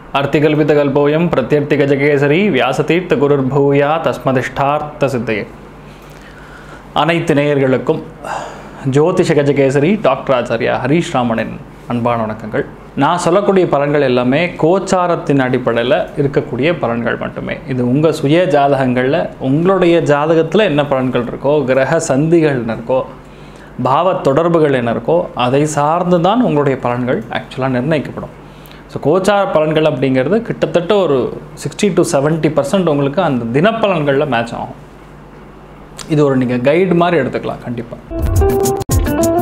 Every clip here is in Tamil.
அர்த்திகல்பிதகல்போயம் பிரத்யர்த்திகஜகேசரி வியாசதீர்த்த குருர்பூயா தஸ்மதிஷ்டார்த்த சித்தையே அனைத்து நேயர்களுக்கும் ஜோதிஷ கஜகேசரி டாக்டர் ஆச்சாரியா ஹரீஷ் ராமனின் அன்பான வணக்கங்கள் நான் சொல்லக்கூடிய பலன்கள் எல்லாமே கோச்சாரத்தின் அடிப்படையில் இருக்கக்கூடிய பலன்கள் மட்டுமே இது உங்கள் சுய ஜாதகங்களில் உங்களுடைய ஜாதகத்தில் என்ன பலன்கள் இருக்கோ கிரக சந்திகள் என்ன இருக்கோ பாவ தொடர்புகள் என்ன இருக்கோ அதை சார்ந்து தான் உங்களுடைய பலன்கள் ஆக்சுவலாக நிர்ணயிக்கப்படும் ஸோ கோச்சார பலன்கள் அப்படிங்கிறது கிட்டத்தட்ட ஒரு சிக்ஸ்டி டு செவன்ட்டி பர்சன்ட் உங்களுக்கு அந்த தினப்பலன்களில் மேட்ச் ஆகும் இது ஒரு நீங்கள் கைடு மாதிரி எடுத்துக்கலாம் கண்டிப்பாக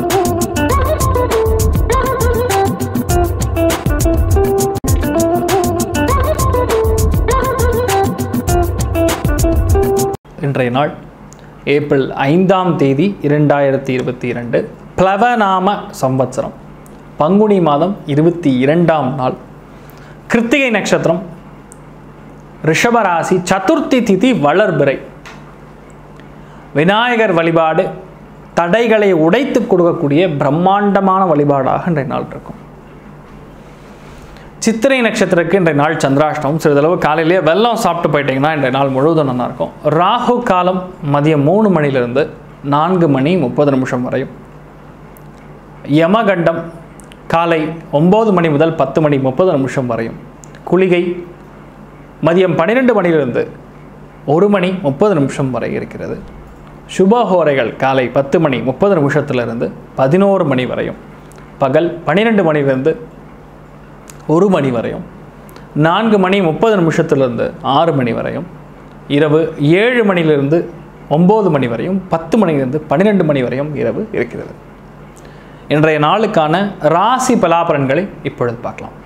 இன்றைய நாள் ஏப்ரல் ஐந்தாம் தேதி இரண்டாயிரத்தி இருபத்தி இரண்டு பிளவநாம சம்வத்சரம் பங்குனி மாதம் இருபத்தி இரண்டாம் நாள் கிருத்திகை நட்சத்திரம் ரிஷபராசி சதுர்த்தி திதி வளர்பிறை விநாயகர் வழிபாடு தடைகளை உடைத்து கொடுக்கக்கூடிய பிரம்மாண்டமான வழிபாடாக இன்றைய நாள் இருக்கும் சித்திரை நட்சத்திரத்துக்கு இன்றைய நாள் சந்திராஷ்டமம் சிறிதளவு காலையிலேயே வெள்ளம் சாப்பிட்டு போயிட்டீங்கன்னா இன்றைய நாள் முழுவதும் நல்லா இருக்கும் ராகு காலம் மதியம் மூணு மணிலிருந்து நான்கு மணி முப்பது நிமிஷம் வரையும் யமகண்டம் காலை ஒம்பது மணி முதல் பத்து மணி முப்பது நிமிஷம் வரையும் குளிகை மதியம் பன்னிரெண்டு மணியிலிருந்து ஒரு மணி முப்பது நிமிஷம் வரை இருக்கிறது சுபஹோரைகள் காலை பத்து மணி முப்பது நிமிஷத்திலிருந்து பதினோரு மணி வரையும் பகல் பன்னிரெண்டு மணிலிருந்து ஒரு மணி வரையும் நான்கு மணி முப்பது நிமிஷத்திலிருந்து ஆறு மணி வரையும் இரவு ஏழு மணிலிருந்து ஒம்பது மணி வரையும் பத்து மணிலிருந்து பன்னிரெண்டு மணி வரையும் இரவு இருக்கிறது இன்றைய நாளுக்கான ராசி பலாபலன்களை இப்பொழுது பார்க்கலாம்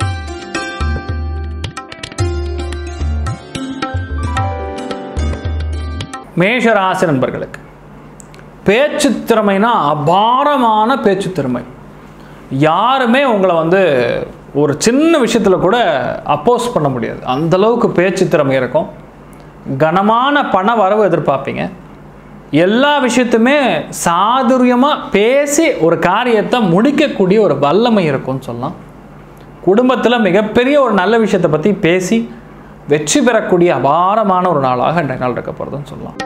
மேஷ ராசி நண்பர்களுக்கு பேச்சு திறமைனா அபாரமான பேச்சு திறமை யாருமே உங்களை வந்து ஒரு சின்ன விஷயத்தில் கூட அப்போஸ் பண்ண முடியாது அந்த அளவுக்கு பேச்சு திறமை இருக்கும் கனமான பண வரவு எதிர்பார்ப்பீங்க எல்லா விஷயத்துமே சாதுரியமாக பேசி ஒரு காரியத்தை முடிக்கக்கூடிய ஒரு வல்லமை இருக்கும்னு சொல்லலாம் குடும்பத்தில் மிகப்பெரிய ஒரு நல்ல விஷயத்தை பற்றி பேசி வெற்றி பெறக்கூடிய அபாரமான ஒரு நாளாக இன்றைய நாள் இருக்க போகிறதுன்னு சொல்லலாம்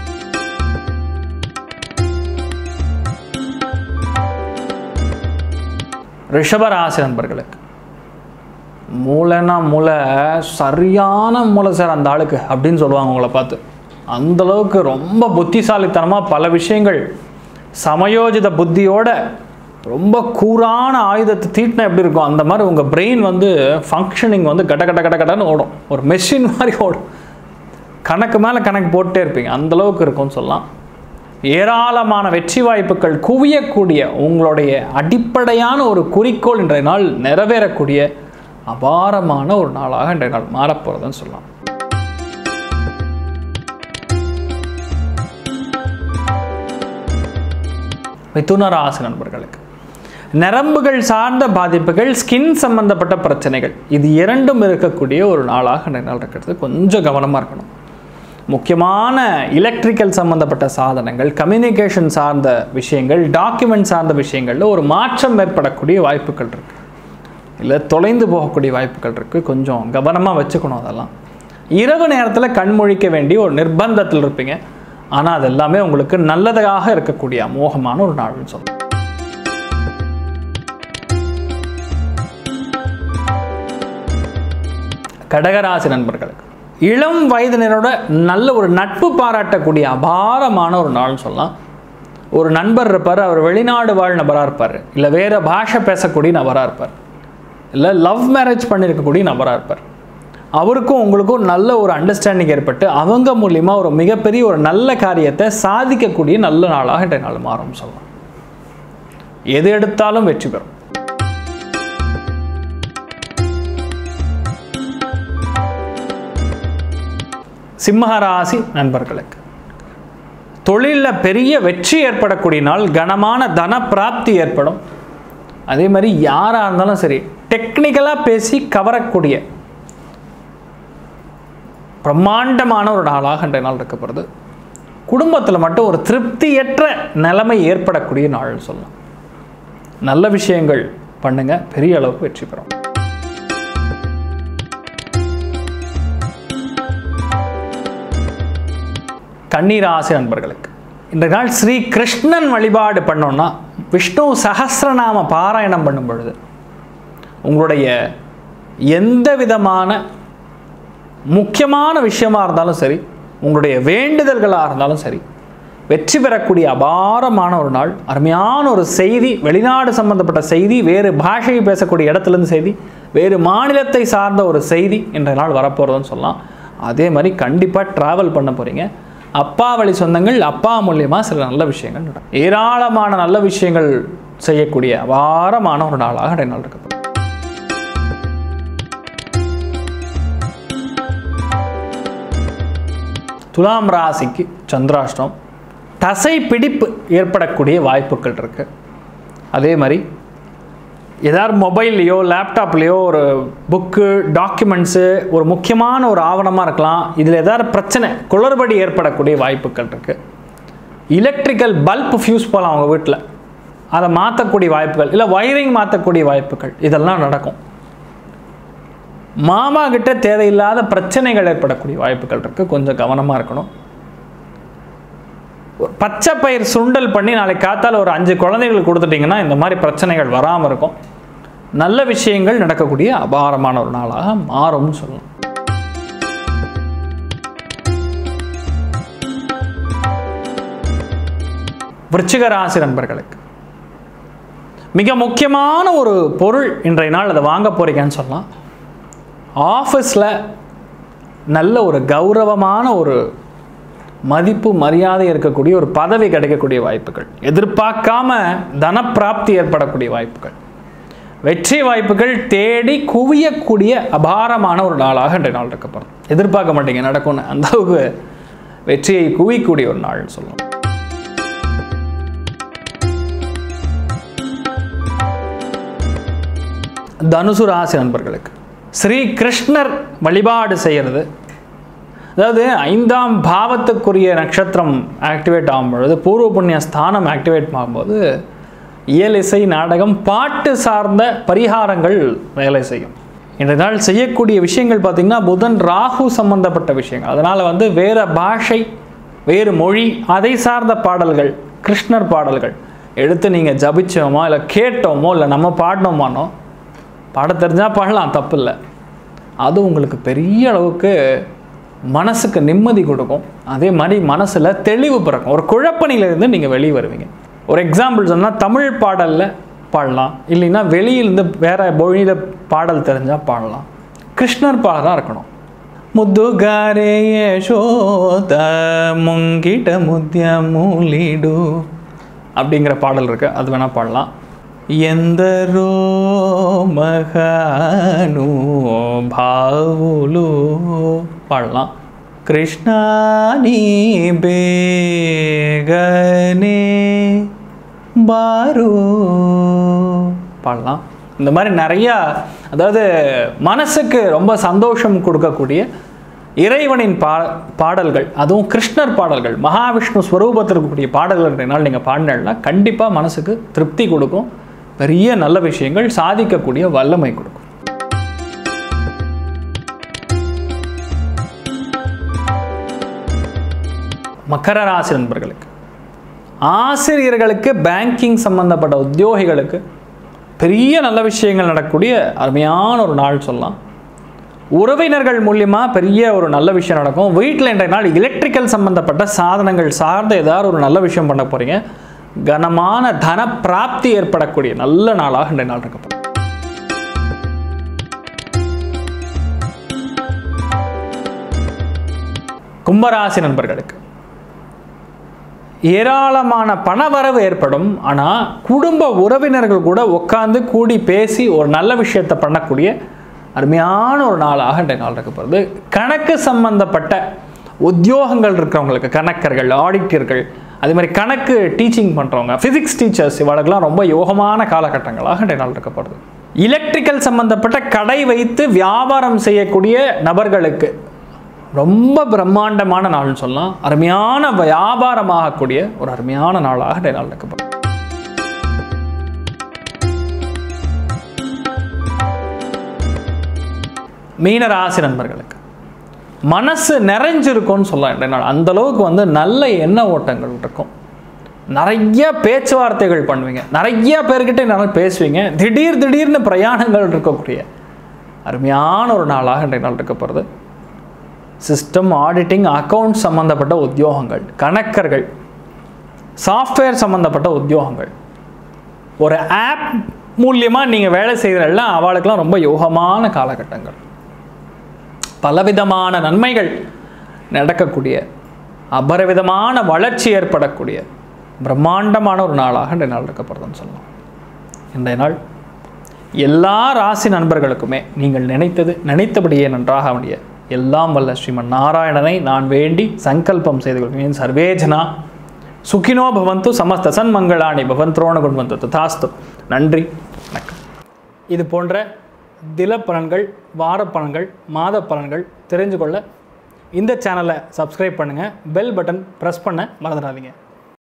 ரிஷபராசி நண்பர்களுக்கு மூளைனா மூளை சரியான மூளை சார் அந்த ஆளுக்கு அப்படின்னு சொல்லுவாங்க உங்களை பார்த்து அந்த அளவுக்கு ரொம்ப புத்திசாலித்தனமாக பல விஷயங்கள் சமயோஜித புத்தியோட ரொம்ப கூரான ஆயுதத்தை தீட்டினா எப்படி இருக்கும் அந்த மாதிரி உங்கள் பிரெயின் வந்து ஃபங்க்ஷனிங் வந்து கட கட கட கடன்னு ஓடும் ஒரு மெஷின் மாதிரி ஓடும் கணக்கு மேலே கணக்கு போட்டே இருப்பீங்க அந்த அளவுக்கு இருக்கும்னு சொல்லலாம் ஏராளமான வெற்றி வாய்ப்புகள் குவியக்கூடிய உங்களுடைய அடிப்படையான ஒரு குறிக்கோள் இன்றைய நாள் நிறைவேறக்கூடிய அபாரமான ஒரு நாளாக இன்றைய நாள் மாறப்போகிறதுன்னு சொல்லலாம் மிதுன ராசி நண்பர்களுக்கு நரம்புகள் சார்ந்த பாதிப்புகள் ஸ்கின் சம்பந்தப்பட்ட பிரச்சனைகள் இது இரண்டும் இருக்கக்கூடிய ஒரு நாளாக இன்றைய நாள் இருக்கிறது கொஞ்சம் கவனமாக இருக்கணும் முக்கியமான எலக்ட்ரிக்கல் சம்மந்தப்பட்ட சாதனங்கள் கம்யூனிகேஷன் சார்ந்த விஷயங்கள் டாக்குமெண்ட் சார்ந்த விஷயங்களில் ஒரு மாற்றம் ஏற்படக்கூடிய வாய்ப்புகள் இருக்குது இல்லை தொலைந்து போகக்கூடிய வாய்ப்புகள் இருக்குது கொஞ்சம் கவனமாக வச்சுக்கணும் அதெல்லாம் இரவு நேரத்தில் கண்மொழிக்க வேண்டிய ஒரு நிர்பந்தத்தில் இருப்பீங்க ஆனால் அது எல்லாமே உங்களுக்கு நல்லதாக இருக்கக்கூடிய அமோகமான ஒரு நாள்னு சொல்லலாம் கடகராசி நண்பர்களுக்கு இளம் வயதினரோட நல்ல ஒரு நட்பு பாராட்டக்கூடிய அபாரமான ஒரு நாள்னு சொல்லலாம் ஒரு நண்பர் இருப்பார் அவர் வெளிநாடு வாழ் நபராக இருப்பார் இல்லை வேறு பாஷை பேசக்கூடிய நபராக இருப்பார் இல்லை லவ் மேரேஜ் பண்ணியிருக்கக்கூடிய நபராக இருப்பார் அவருக்கும் உங்களுக்கும் நல்ல ஒரு அண்டர்ஸ்டாண்டிங் ஏற்பட்டு அவங்க மூலியமாக ஒரு மிகப்பெரிய ஒரு நல்ல காரியத்தை சாதிக்கக்கூடிய நல்ல நாளாக இன்றைய நாள் மாறும் சொல்லலாம் எது எடுத்தாலும் வெற்றி பெறும் சிம்மராசி நண்பர்களுக்கு தொழிலில் பெரிய வெற்றி ஏற்படக்கூடிய நாள் கனமான தன பிராப்தி ஏற்படும் அதே மாதிரி யாராக இருந்தாலும் சரி டெக்னிக்கலாக பேசி கவரக்கூடிய பிரம்மாண்டமான ஒரு நாளாக இன்றைய நாள் இருக்கப்படுது குடும்பத்தில் மட்டும் ஒரு திருப்தியற்ற நிலைமை ஏற்படக்கூடிய நாள்னு சொல்லலாம் நல்ல விஷயங்கள் பண்ணுங்க பெரிய அளவுக்கு வெற்றி பெறும் கன்னிராசி நண்பர்களுக்கு இந்த நாள் ஸ்ரீ கிருஷ்ணன் வழிபாடு பண்ணோன்னா விஷ்ணு சஹஸ்ரநாம பாராயணம் பண்ணும் பொழுது உங்களுடைய எந்த விதமான முக்கியமான விஷயமா இருந்தாலும் சரி உங்களுடைய வேண்டுதல்களாக இருந்தாலும் சரி வெற்றி பெறக்கூடிய அபாரமான ஒரு நாள் அருமையான ஒரு செய்தி வெளிநாடு சம்பந்தப்பட்ட செய்தி வேறு பாஷையை பேசக்கூடிய இடத்துலேருந்து செய்தி வேறு மாநிலத்தை சார்ந்த ஒரு செய்தி இன்றைய நாள் வரப்போகிறதுன்னு சொல்லலாம் அதே மாதிரி கண்டிப்பாக ட்ராவல் பண்ண போகிறீங்க அப்பா வழி சொந்தங்கள் அப்பா மூலியமாக சில நல்ல விஷயங்கள் நடக்கும் ஏராளமான நல்ல விஷயங்கள் செய்யக்கூடிய அபாரமான ஒரு நாளாக இன்றைய நாள் இருக்கு துலாம் ராசிக்கு சந்திராஷ்டம் தசை பிடிப்பு ஏற்படக்கூடிய வாய்ப்புகள் இருக்கு அதே மாதிரி ஏதாவது மொபைல்லையோ லேப்டாப்லேயோ ஒரு புக்கு டாக்குமெண்ட்ஸு ஒரு முக்கியமான ஒரு ஆவணமாக இருக்கலாம் இதில் ஏதாவது பிரச்சனை குளறுபடி ஏற்படக்கூடிய வாய்ப்புகள் இருக்குது எலக்ட்ரிக்கல் பல்ப் ஃபியூஸ் போகலாம் அவங்க வீட்டில் அதை மாற்றக்கூடிய வாய்ப்புகள் இல்லை ஒயரிங் மாற்றக்கூடிய வாய்ப்புகள் இதெல்லாம் நடக்கும் மாமா கிட்ட தேவையில்லாத பிரச்சனைகள் ஏற்படக்கூடிய வாய்ப்புகள் இருக்குது கொஞ்சம் கவனமாக இருக்கணும் ஒரு பச்சை பயிர் சுண்டல் பண்ணி நாளைக்கு காத்தால ஒரு அஞ்சு குழந்தைகளுக்கு கொடுத்துட்டிங்கன்னா இந்த மாதிரி பிரச்சனைகள் வராமல் இருக்கும் நல்ல விஷயங்கள் நடக்கக்கூடிய அபாரமான ஒரு நாளாக மாறும்னு சொல்லலாம் விருச்சிக ராசி நண்பர்களுக்கு மிக முக்கியமான ஒரு பொருள் இன்றைய நாள் அதை வாங்க போறீங்கன்னு சொல்லலாம் ஆஃபீஸில் நல்ல ஒரு கௌரவமான ஒரு மதிப்பு மரியாதை இருக்கக்கூடிய ஒரு பதவி கிடைக்கக்கூடிய வாய்ப்புகள் எதிர்பார்க்காம தனப்பிராப்தி ஏற்படக்கூடிய வாய்ப்புகள் வெற்றி வாய்ப்புகள் தேடி குவியக்கூடிய அபாரமான ஒரு நாளாக இன்றைய நாள் இருக்கப்படும் எதிர்பார்க்க மாட்டீங்க நடக்கும்னு அந்த அளவுக்கு வெற்றியை குவிக்கக்கூடிய ஒரு நாள் சொல்லலாம் தனுசு ராசி நண்பர்களுக்கு ஸ்ரீ கிருஷ்ணர் வழிபாடு செய்கிறது அதாவது ஐந்தாம் பாவத்துக்குரிய நட்சத்திரம் ஆக்டிவேட் ஆகும் பொழுது பூர்வ புண்ணிய ஸ்தானம் ஆக்டிவேட் ஆகும்போது இயல் இசை நாடகம் பாட்டு சார்ந்த பரிகாரங்கள் வேலை செய்யும் இன்றைய நாள் செய்யக்கூடிய விஷயங்கள் பார்த்திங்கன்னா புதன் ராகு சம்பந்தப்பட்ட விஷயங்கள் அதனால் வந்து வேறு பாஷை வேறு மொழி அதை சார்ந்த பாடல்கள் கிருஷ்ணர் பாடல்கள் எடுத்து நீங்கள் ஜபிச்சோமோ இல்லை கேட்டோமோ இல்லை நம்ம பாடினோமானோ பாட தெரிஞ்சால் பாடலாம் தப்பு இல்லை அது உங்களுக்கு பெரிய அளவுக்கு மனசுக்கு நிம்மதி கொடுக்கும் அதே மாதிரி மனசில் தெளிவு பிறக்கும் ஒரு குழப்பணியிலிருந்து நீங்கள் வெளியே வருவீங்க ஒரு எக்ஸாம்பிள் சொன்னால் தமிழ் பாடலில் பாடலாம் இல்லைன்னா வெளியிலேருந்து வேறு மொழியில் பாடல் தெரிஞ்சால் பாடலாம் கிருஷ்ணர் பாடலாக இருக்கணும் ముద్దుగారే యశోద ముంగిట ముద్యములిడు அப்படிங்கிற பாடல் இருக்கு அது வேணா பாடலாம் ఎందరో మహాను భావులు పాడலாம் కృష్ణాని బేగనే பாரு பாடலாம் இந்த மாதிரி நிறையா அதாவது மனசுக்கு ரொம்ப சந்தோஷம் கொடுக்கக்கூடிய இறைவனின் பா பாடல்கள் அதுவும் கிருஷ்ணர் பாடல்கள் மகாவிஷ்ணு ஸ்வரூபத்தில் இருக்கக்கூடிய பாடல்கள்னால நீங்கள் பாடினா கண்டிப்பாக மனசுக்கு திருப்தி கொடுக்கும் பெரிய நல்ல விஷயங்கள் சாதிக்கக்கூடிய வல்லமை கொடுக்கும் மக்கர ராசி நண்பர்களுக்கு ஆசிரியர்களுக்கு பேங்கிங் சம்பந்தப்பட்ட உத்தியோகிகளுக்கு பெரிய நல்ல விஷயங்கள் நடக்கக்கூடிய அருமையான ஒரு நாள் சொல்லலாம் உறவினர்கள் மூலியமாக பெரிய ஒரு நல்ல விஷயம் நடக்கும் வீட்டில் இன்றைய நாள் எலக்ட்ரிக்கல் சம்பந்தப்பட்ட சாதனங்கள் சார்ந்த ஏதாவது ஒரு நல்ல விஷயம் பண்ண போகிறீங்க கனமான தன பிராப்தி ஏற்படக்கூடிய நல்ல நாளாக இன்றைய நாள் இருக்கப்படும் கும்பராசி நண்பர்களுக்கு ஏராளமான பணவரவு ஏற்படும் ஆனால் குடும்ப உறவினர்கள் கூட உட்காந்து கூடி பேசி ஒரு நல்ல விஷயத்தை பண்ணக்கூடிய அருமையான ஒரு நாளாக இன்றைய நாள் இருக்க போகிறது கணக்கு சம்பந்தப்பட்ட உத்தியோகங்கள் இருக்கிறவங்களுக்கு கணக்கர்கள் ஆடிட்டர்கள் அதே மாதிரி கணக்கு டீச்சிங் பண்ணுறவங்க ஃபிசிக்ஸ் டீச்சர்ஸ் இவளுக்கெல்லாம் ரொம்ப யோகமான காலகட்டங்களாக இன்றைய நாள் இருக்கப்படுது எலக்ட்ரிக்கல் சம்பந்தப்பட்ட கடை வைத்து வியாபாரம் செய்யக்கூடிய நபர்களுக்கு ரொம்ப பிரம்மாண்டமான நாள்னு சொல்லலாம் அருமையான வியாபாரமாகக்கூடிய ஒரு அருமையான நாளாக இன்றைய நாள் இருக்கப்படும் மீன ராசி நண்பர்களுக்கு மனசு நிறைஞ்சிருக்கும்னு சொல்லலாம் இன்றைய நாள் அந்த அளவுக்கு வந்து நல்ல எண்ண ஓட்டங்கள் இருக்கும் நிறைய பேச்சுவார்த்தைகள் பண்ணுவீங்க நிறைய பேர்கிட்ட நல்லா பேசுவீங்க திடீர் திடீர்னு பிரயாணங்கள் இருக்கக்கூடிய அருமையான ஒரு நாளாக இன்றைய நாள் இருக்க போகிறது சிஸ்டம் ஆடிட்டிங் அக்கவுண்ட் சம்மந்தப்பட்ட உத்தியோகங்கள் கணக்கர்கள் சாஃப்ட்வேர் சம்மந்தப்பட்ட உத்தியோகங்கள் ஒரு ஆப் மூலியமாக நீங்கள் வேலை செய்கிறதெல்லாம் அவளுக்கெல்லாம் ரொம்ப யோகமான காலகட்டங்கள் பலவிதமான நன்மைகள் நடக்கக்கூடிய அபரவிதமான வளர்ச்சி ஏற்படக்கூடிய பிரம்மாண்டமான ஒரு நாளாக இன்றைய நாள் இருக்கப்படுதுன்னு சொல்லலாம் இன்றைய நாள் எல்லா ராசி நண்பர்களுக்குமே நீங்கள் நினைத்தது நினைத்தபடியே நன்றாக அமைய எல்லாம் வல்ல ஸ்ரீமன் நாராயணனை நான் வேண்டி சங்கல்பம் செய்து கொள்கிறேன் சர்வேஜனா சுகினோ பவந்து சமஸ்த சன்மங்களாணி பவந்த்ரோண குண்வந்து ததாஸ்து நன்றி வணக்கம் இது போன்ற தில பலன்கள் வார பலன்கள் மாத பலன்கள் தெரிஞ்சு கொள்ள இந்த சேனலை சப்ஸ்கிரைப் பண்ணுங்கள் பெல் பட்டன் ப்ரெஸ் பண்ண மறந்துடாதீங்க